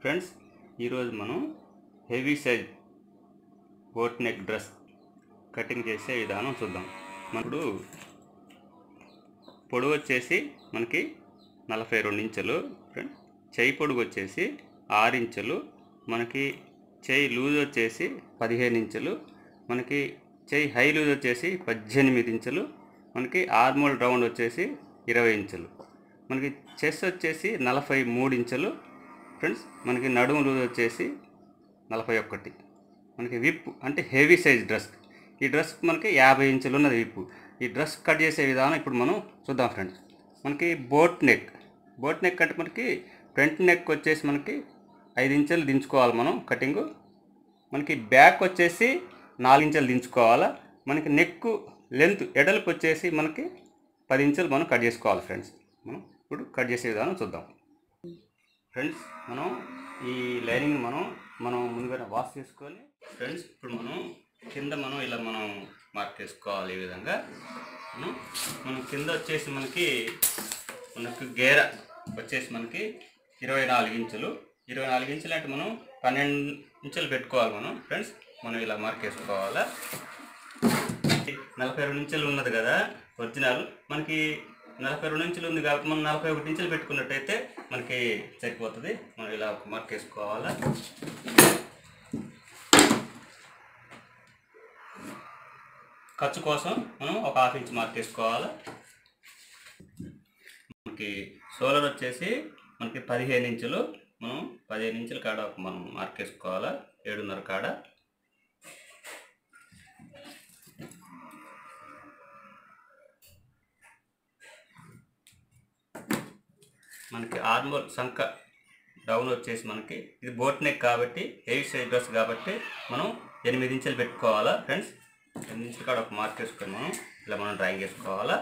Friends ఈరోజు మనం heavy size boat neck dress cutting చేసే విధానం చూద్దాం ఇప్పుడు పొడవు వచ్చేసి మనకి నలభై రెండు ఇంచులు ఫ్రెండ్స్ చేయి పొడుగు వచ్చేసి ఆరు ఇంచులు మనకి చేయి లూజ్ వచ్చేసి పదిహేను ఇంచులు మనకి చేయి హై లూజ్ వచ్చేసి పద్దెనిమిది ఇంచులు మనకి ఆర్మోల్ రౌండ్ వచ్చేసి ఇరవై ఇంచులు మనకి చెస్ట్ వచ్చేసి నలభై మూడు ఇంచులు ఫ్రెండ్స్ మనకి నడుము లూజ్ వచ్చేసి నలభై ఒక్కటి మనకి విప్ అంటే హెవీ సైజ్ డ్రెస్ ఈ డ్రెస్ మనకి యాభై ఇంచులు ఉన్నది విప్పు ఈ డ్రెస్ కట్ చేసే విధానం ఇప్పుడు మనం చూద్దాం ఫ్రెండ్స్ మనకి బోట్ నెక్ బోట్ నెక్ అంటే మనకి ఫ్రంట్ నెక్ వచ్చేసి మనకి ఐదు ఇంచులు దించుకోవాలి మనం కటింగు మనకి బ్యాక్ వచ్చేసి నాలుగు ఇంచులు దించుకోవాలా మనకి నెక్ లెంత్ ఎడల్పు వచ్చేసి మనకి పది ఇంచులు మనం కట్ చేసుకోవాలి ఫ్రెండ్స్ మనం ఇప్పుడు కట్ చేసే విధానం చూద్దాం ఫ్రెండ్స్ మనం ఈ లైనింగ్ మనం మనం ముందుగా వాష్ చేసుకొని ఫ్రెండ్స్ ఇప్పుడు మనం కింద మనం ఇలా మనం మార్క్ చేసుకోవాలి ఈ విధంగా మనం మనం కింద వచ్చేసి మనకి మనకు గేర వచ్చేసి మనకి ఇరవై నాలుగు ఇంచులు ఇరవై నాలుగు ఇంచులు అంటే మనం పన్నెండు ఇంచులు పెట్టుకోవాలి మనం ఫ్రెండ్స్ మనం ఇలా మార్క్ వేసుకోవాలా నలభై రెండు ఇంచులు ఉన్నది కదా ఒరిజినల్ మనకి నలభై రెండు ఇంచులు ఉంది కాబట్టి మనం నలభై ఒకటి ఇంచులు పెట్టుకున్నట్టయితే మనకి సరిపోతుంది మనం ఇలా ఒక మార్క్ వేసుకోవాలా ఖర్చు కోసం మనం ఒక హాఫ్ ఇంచ్ మార్క్ వేసుకోవాలి మనకి సోలర్ వచ్చేసి మనకి పదిహేను ఇంచులు మనం పదిహేను ఇంచుల కాడ ఒక మనం మార్క్ వేసుకోవాలా ఏడున్నర కాడ మనకి ఆర్మోల్ సంక డౌన్ వచ్చేసి మనకి ఇది బోట్ నెక్ కాబట్టి హెవీ సైజ్ డ్రెస్ కాబట్టి మనం ఎనిమిది ఇంచులు పెట్టుకోవాలా ఫ్రెండ్స్ ఎనిమిది ఇంచుల కాడ ఒక మార్క్ వేసుకొని మనం ఇలా మనం డ్రాయింగ్ వేసుకోవాలా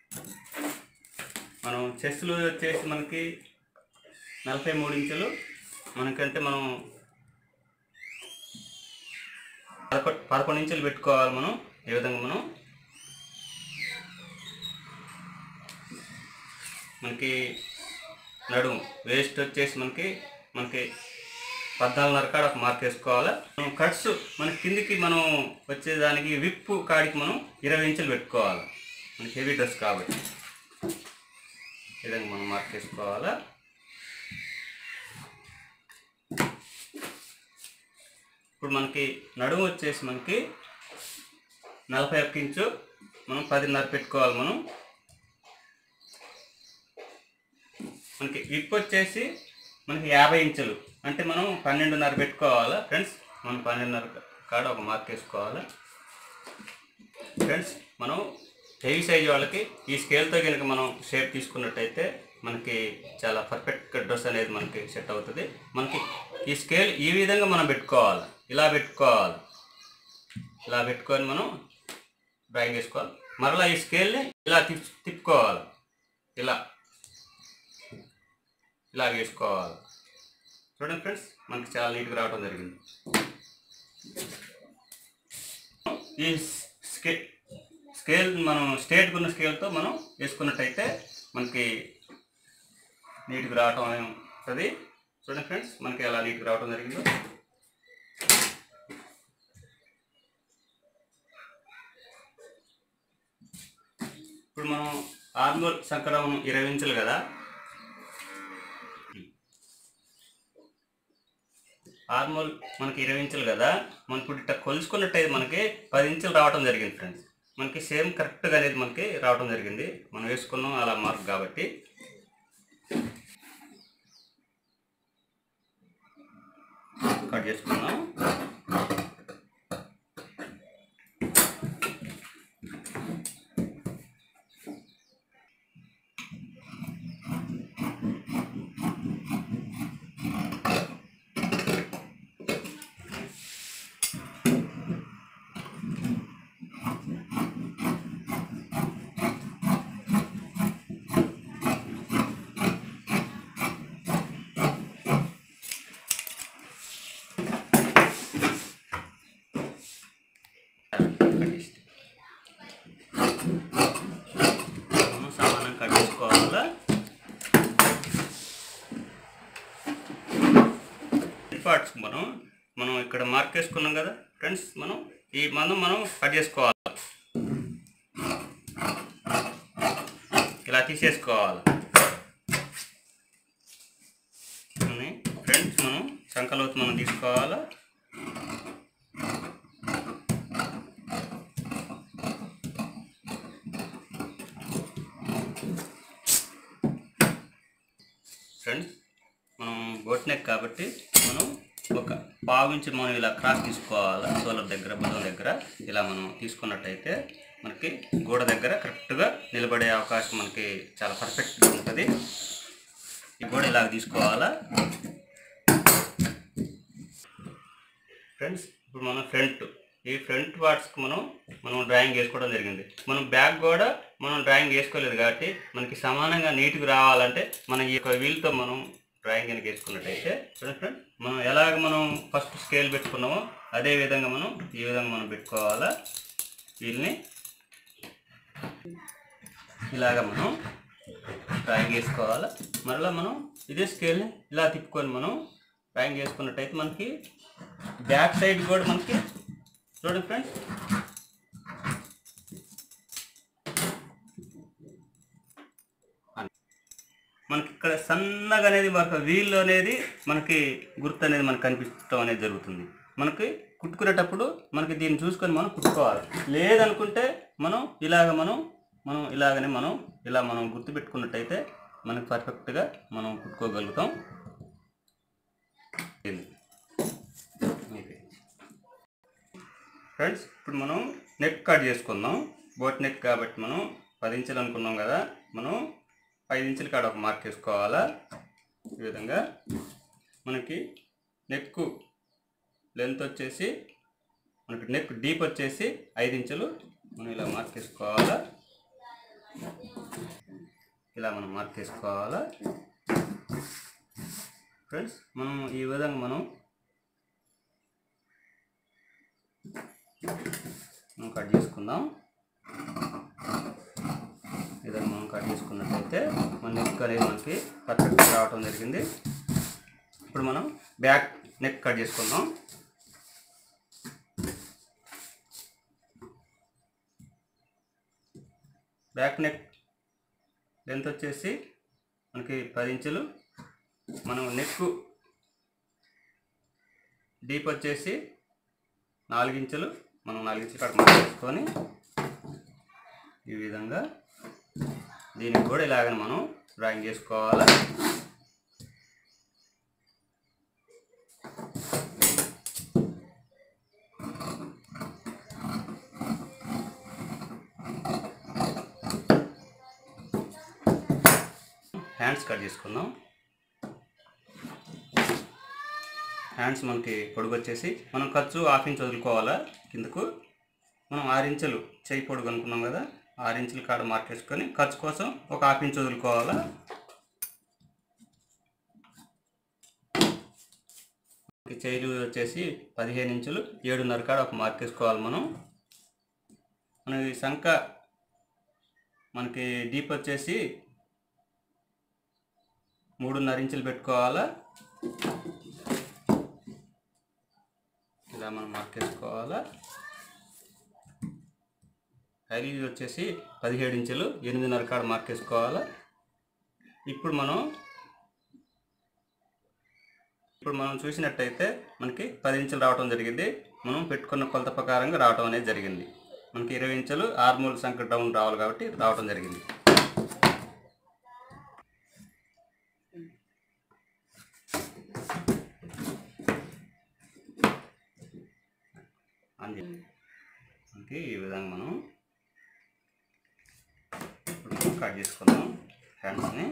మనం చెస్లు వచ్చేసి మనకి నలభై మూడు ఇంచులు మనకంటే మనం పదకొండు పదకొండు ఇంచులు పెట్టుకోవాలి మనం ఈ విధంగా మనం మనకి నడుము వేస్ట్ వచ్చేసి మనకి మనకి పద్నాలుగున్నర కాడ ఒక మార్క్ వేసుకోవాలి మనం కట్స్ మన కిందికి మనం వచ్చేదానికి విప్పు కాడికి మనం ఇరవై ఇంచులు పెట్టుకోవాలి మనకి హెవీ డ్రెస్ కాబట్టి ఈ విధంగా మనం మార్క్ వేసుకోవాలా ఇప్పుడు మనకి నడుము వచ్చేసి మనకి నలభై ఒక్క ఇంచు మనం పదిన్నర పెట్టుకోవాలి మనం మనకి విప్ వచ్చేసి మనకి యాభై ఇంచులు అంటే మనం పన్నెండున్నర పెట్టుకోవాలా ఫ్రెండ్స్ మనం పన్నెండున్నర కాడ ఒక మార్క్ వేసుకోవాలి ఫ్రెండ్స్ మనం హెవీ సైజ్ వాళ్ళకి ఈ స్కేల్తో కనుక మనం షేప్ తీసుకున్నట్టయితే మనకి చాలా పర్ఫెక్ట్ డ్రెస్ అనేది మనకి సెట్ అవుతుంది మనకి ఈ స్కేల్ ఈ విధంగా మనం పెట్టుకోవాలి ఇలా పెట్టుకోవాలి ఇలా పెట్టుకొని మనం డ్రాయింగ్ వేసుకోవాలి మరలా ఈ స్కేల్ని ఇలా తిప్ తిప్పుకోవాలి ఇలా ఇలా వేసుకోవాలి చూడండి ఫ్రెండ్స్ మనకి చాలా నీట్గా రావడం జరిగింది ఈ స్కే స్కేల్ మనం స్టేట్గా ఉన్న స్కేల్తో మనం వేసుకున్నట్టయితే మనకి నీట్గా రావటం ఉంటుంది చూడండి ఫ్రెండ్స్ మనకి ఎలా నీట్గా రావడం జరిగిందో ఇప్పుడు మనం ఆర్మోల్ సంక్రమం ఇరవై ఇంచులు కదా ఆర్మోల్ మనకి ఇరవై ఇంచులు కదా మనం ఇప్పుడు ఇట్లా కొలుసుకున్నట్టయితే మనకి పది ఇంచులు రావడం జరిగింది ఫ్రెండ్స్ మనకి సేమ్ కరెక్ట్గా అనేది మనకి రావడం జరిగింది మనం వేసుకున్నాం అలా మార్క్ కాబట్టి కట్ చేసుకున్నాం పార్ట్స్ మనం మనం ఇక్కడ మార్క్ చేసుకున్నాం కదా ఫ్రెండ్స్ మనం ఈ మనం మనం కట్ చేసుకోవాలి ఇలా తీసేసుకోవాలి అని ఫ్రెండ్స్ మనం సంకలోతు మనం తీసుకోవాలా ఫ్రెండ్స్ మనం బోట్ నెక్ కాబట్టి మనం ఒక పావు ఇంచు మనం ఇలా క్రాస్ తీసుకోవాలి సోలర్ దగ్గర బలం దగ్గర ఇలా మనం తీసుకున్నట్టయితే మనకి గోడ దగ్గర కరెక్ట్గా నిలబడే అవకాశం మనకి చాలా పర్ఫెక్ట్గా ఉంటుంది ఈ గోడ ఇలాగ తీసుకోవాలా ఫ్రెండ్స్ ఇప్పుడు మనం ఫ్రంట్ ఈ ఫ్రంట్ పార్ట్స్కి మనం మనం డ్రాయింగ్ వేసుకోవడం జరిగింది మనం బ్యాక్ కూడా మనం డ్రాయింగ్ వేసుకోలేదు కాబట్టి మనకి సమానంగా నీట్గా రావాలంటే మనం ఈ యొక్క వీల్తో మనం డ్రాయింగ్ కనుక వేసుకున్నట్టయితే చూడండి ఫ్రెండ్ మనం ఎలాగ మనం ఫస్ట్ స్కేల్ పెట్టుకున్నామో అదే విధంగా మనం ఈ విధంగా మనం పెట్టుకోవాలా వీల్ని ఇలాగ మనం డ్రాయింగ్ వేసుకోవాలి మరలా మనం ఇదే స్కేల్ని ఇలా తిప్పుకొని మనం డ్రాయింగ్ వేసుకున్నట్టయితే మనకి బ్యాక్ సైడ్ కూడా మనకి చూడండి ఫ్రెండ్స్ మనకి ఇక్కడ సన్నగా అనేది ఒక వీల్ అనేది మనకి గుర్తు అనేది మనకు కనిపించడం అనేది జరుగుతుంది మనకి కుట్టుకునేటప్పుడు మనకి దీన్ని చూసుకొని మనం కుట్టుకోవాలి లేదనుకుంటే మనం ఇలాగ మనం మనం ఇలాగనే మనం ఇలా మనం గుర్తు పెట్టుకున్నట్టయితే మనకి పర్ఫెక్ట్గా మనం కుట్టుకోగలుగుతాం ఇది. ఇది. ఫ్రెండ్స్ ఇప్పుడు మనం నెక్ కట్ చేసుకుందాం బోట్ నెక్ కాబట్టి మనం పది ఇంచులు అనుకున్నాం కదా మనం ఐదు ఇంచుల కాడ ఒక మార్క్ వేసుకోవాలా ఈ విధంగా మనకి నెక్ లెంత్ వచ్చేసి మనకి నెక్ డీప్ వచ్చేసి ఐదు ఇంచులు మనం ఇలా మార్క్ వేసుకోవాలా ఇలా మనం మార్క్ వేసుకోవాలా ఫ్రెండ్స్ మనం ఈ విధంగా మనం మనం కట్ చేసుకుందాం ఈ విధంగా మనం కట్ చేసుకున్నట్టయితే మన నెక్ అనేది మనకి పర్ఫెక్ట్గా రావటం జరిగింది ఇప్పుడు మనం బ్యాక్ నెక్ కట్ చేసుకుందాం బ్యాక్ నెక్ లెంత్ వచ్చేసి మనకి పది ఇంచులు మనం నెక్ డీప్ వచ్చేసి నాలుగు ఇంచులు మనం నాలుగు ఇంచులు కట్ చేసుకొని ఈ విధంగా దీనికి కూడా ఇలాగని మనం డ్రాయింగ్ చేసుకోవాలి హ్యాండ్స్ కట్ చేసుకుందాం హ్యాండ్స్ మనకి పొడుగు వచ్చేసి మనం ఖర్చు హాఫ్ ఇంచ్ వదులుకోవాలా కిందకు మనం ఆరు ఇంచులు చేయి పొడుగు అనుకున్నాం కదా ఆరు ఇంచుల కాడ మార్క్ వేసుకొని ఖర్చు కోసం ఒక హాఫ్ ఇంచ్ వదులుకోవాలా మనకి చేయిలు వచ్చేసి పదిహేను ఇంచులు ఏడున్నర కాడ ఒక మార్క్ వేసుకోవాలి మనం మనకి సంఖ మనకి డీప్ వచ్చేసి మూడున్నర ఇంచులు పెట్టుకోవాలా ఇలా మనం మార్క్ వేసుకోవాలా హైలీ వచ్చేసి పదిహేడు ఇంచులు ఎనిమిదిన్నర కాడ మార్క్ వేసుకోవాలా ఇప్పుడు మనం ఇప్పుడు మనం చూసినట్టయితే మనకి పది ఇంచులు రావడం జరిగింది మనం పెట్టుకున్న కొలత ప్రకారంగా రావడం అనేది జరిగింది మనకి ఇరవై ఇంచులు ఆర్మూల్ సంఖ్య డౌన్ రావాలి కాబట్టి రావడం జరిగింది అంది మనకి ఈ విధంగా మనం ఇప్పుడు మనం కట్ చేసుకుందాం హ్యాండ్స్ని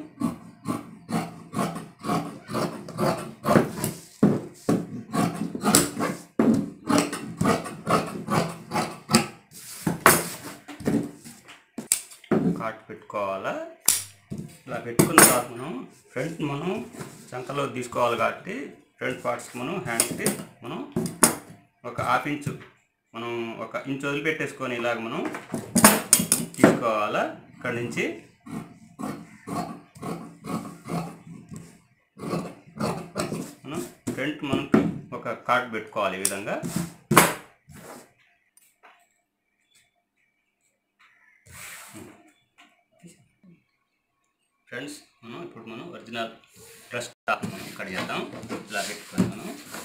కాట్ పెట్టుకోవాలా ఇలా పెట్టుకున్న తర్వాత మనం ఫ్రంట్ మనం చంకలో తీసుకోవాలి కాబట్టి ఫ్రంట్ పార్ట్స్కి మనం హ్యాండ్స్కి మనం ఒక హాఫ్ ఇంచు మనం ఒక ఇంచు వదిలిపెట్టేసుకొని ఇలాగ మనం తీసుకోవాలా ఇక్కడ నుంచి మనం ఇక్కడ ఫ్రంట్ మనకి ఒక కార్డ్ పెట్టుకోవాలి ఈ విధంగా ఫ్రెండ్స్ మనం ఇప్పుడు మనం ఒరిజినల్ డ్రెస్ టాప్ మనం కట్ చేద్దాం ఇలా పెట్టుకొని మనం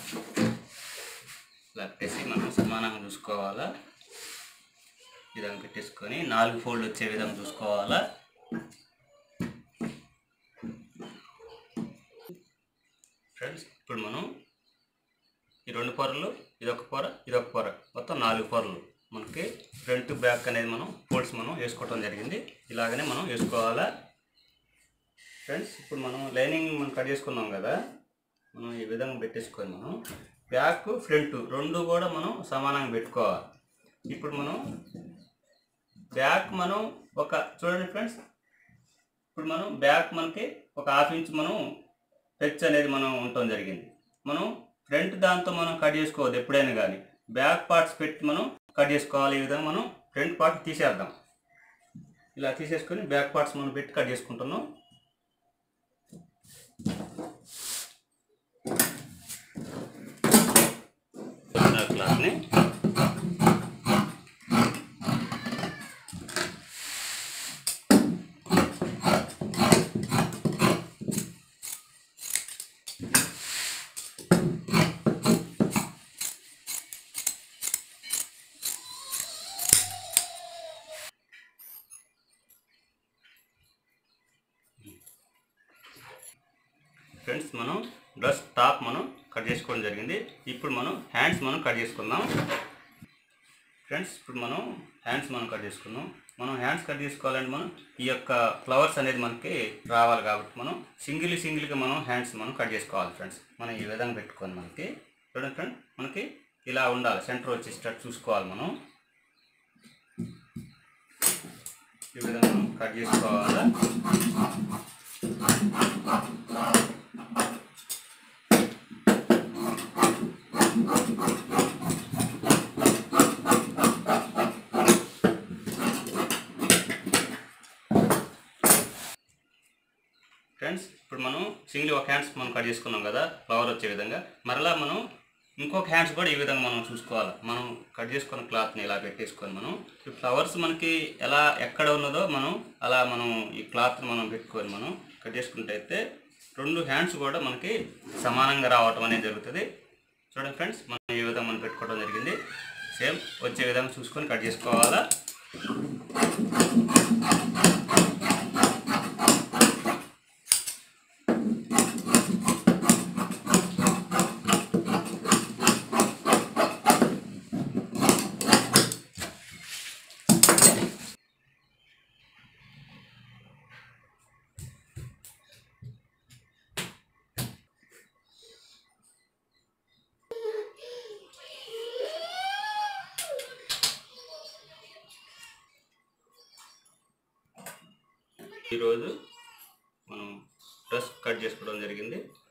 ఇలా పెట్టేసి మనం సమానంగా చూసుకోవాలా ఈ విధంగా పెట్టేసుకొని నాలుగు ఫోల్డ్ వచ్చే విధంగా చూసుకోవాలా ఫ్రెండ్స్ ఇప్పుడు మనం ఈ రెండు పొరలు ఇదొక పొర ఇదొక పొర మొత్తం నాలుగు పొరలు మనకి ఫ్రంట్ బ్యాక్ అనేది మనం ఫోల్డ్స్ మనం వేసుకోవటం జరిగింది ఇలాగనే మనం వేసుకోవాలా ఫ్రెండ్స్ ఇప్పుడు మనం లైనింగ్ మనం కట్ చేసుకున్నాం కదా మనం ఈ విధంగా పెట్టేసుకొని మనం బ్యాక్ ఫ్రంట్ రెండు కూడా మనం సమానంగా పెట్టుకోవాలి ఇప్పుడు మనం బ్యాక్ మనం ఒక చూడండి ఫ్రెండ్స్ ఇప్పుడు మనం బ్యాక్ మనకి ఒక హాఫ్ ఇంచ్ మనం హెచ్ అనేది మనం ఉండటం జరిగింది మనం ఫ్రంట్ దాంతో మనం కట్ చేసుకోవద్దు ఎప్పుడైనా కానీ బ్యాక్ పార్ట్స్ పెట్టి మనం కట్ చేసుకోవాలి ఈ విధంగా మనం ఫ్రంట్ పార్ట్ తీసేద్దాం ఇలా తీసేసుకొని బ్యాక్ పార్ట్స్ మనం పెట్టి కట్ చేసుకుంటున్నాం క్లాత్ని ఫ్రెండ్స్ మనం డ్రెస్ టాప్ మనం కట్ చేసుకోవడం జరిగింది ఇప్పుడు మనం హ్యాండ్స్ మనం కట్ చేసుకుందాం ఫ్రెండ్స్ ఇప్పుడు మనం హ్యాండ్స్ మనం కట్ చేసుకుందాం మనం హ్యాండ్స్ కట్ చేసుకోవాలంటే మనం ఈ యొక్క ఫ్లవర్స్ అనేది మనకి రావాలి కాబట్టి మనం సింగిల్ సింగిల్గా మనం హ్యాండ్స్ మనం కట్ చేసుకోవాలి ఫ్రెండ్స్ మనం ఈ విధంగా పెట్టుకొని మనకి చూడండి ఫ్రెండ్ మనకి ఇలా ఉండాలి సెంటర్ వచ్చేసేటట్టు చూసుకోవాలి మనం ఈ విధంగా మనం కట్ చేసుకోవాలి ఫ్రెండ్స్ ఇప్పుడు మనం సింగిల్ ఒక హ్యాండ్స్ మనం కట్ చేసుకున్నాం కదా ఫ్లవర్ వచ్చే విధంగా మరలా మనం ఇంకొక హ్యాండ్స్ కూడా ఈ విధంగా మనం చూసుకోవాలి మనం కట్ చేసుకున్న క్లాత్ని ఇలా పెట్టేసుకొని మనం ఈ ఫ్లవర్స్ మనకి ఎలా ఎక్కడ ఉన్నదో మనం అలా మనం ఈ క్లాత్ని మనం పెట్టుకొని మనం కట్ చేసుకుంటే అయితే రెండు హ్యాండ్స్ కూడా మనకి సమానంగా రావటం అనేది జరుగుతుంది చూడండి ఫ్రెండ్స్ మనం ఈ విధంగా మనం పెట్టుకోవడం జరిగింది సేమ్ వచ్చే విధంగా చూసుకొని కట్ చేసుకోవాలా ఈరోజు మనం డ్రెస్ కట్ చేసుకోవడం జరిగింది